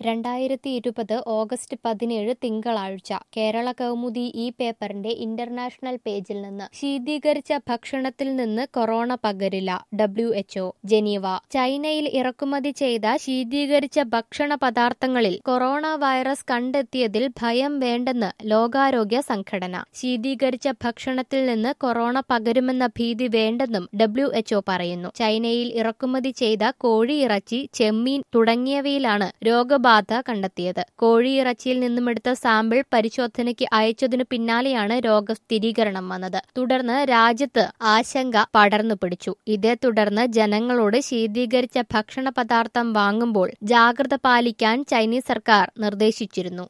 രണ്ടായിരത്തി ഇരുപത് ഓഗസ്റ്റ് പതിനേഴ് തിങ്കളാഴ്ച കേരള കൗമുദി ഈ പേപ്പറിന്റെ ഇന്റർനാഷണൽ പേജിൽ നിന്ന് ശീതീകരിച്ച ഭക്ഷണത്തിൽ നിന്ന് കൊറോണ പകരില്ല ഡബ്ല്യു എച്ച്ഒ ജനീവ ചൈനയിൽ ഇറക്കുമതി ചെയ്ത ശീതീകരിച്ച ഭക്ഷണ പദാർത്ഥങ്ങളിൽ കൊറോണ വൈറസ് കണ്ടെത്തിയതിൽ ഭയം വേണ്ടെന്ന് ലോകാരോഗ്യ സംഘടന ശീതീകരിച്ച ഭക്ഷണത്തിൽ നിന്ന് കൊറോണ പകരുമെന്ന ഭീതി വേണ്ടെന്നും ഡബ്ല്യു എച്ച്ഒ പറയുന്നു ചൈനയിൽ ഇറക്കുമതി ചെയ്ത കോഴിയിറച്ചി ചെമ്മീൻ തുടങ്ങിയവയിലാണ് രോഗബാധ കണ്ടെത്തിയത് കോഴിയിറച്ചിയിൽ നിന്നുമെടുത്ത സാമ്പിൾ പരിശോധനയ്ക്ക് അയച്ചതിനു പിന്നാലെയാണ് രോഗസ്ഥിരീകരണം വന്നത് തുടർന്ന് രാജ്യത്ത് ആശങ്ക പടർന്നു പിടിച്ചു ഇതേ തുടർന്ന് ജനങ്ങളോട് ശീതീകരിച്ച ഭക്ഷണ പദാർത്ഥം വാങ്ങുമ്പോൾ ജാഗ്രത പാലിക്കാൻ ചൈനീസ് സർക്കാർ നിർദ്ദേശിച്ചിരുന്നു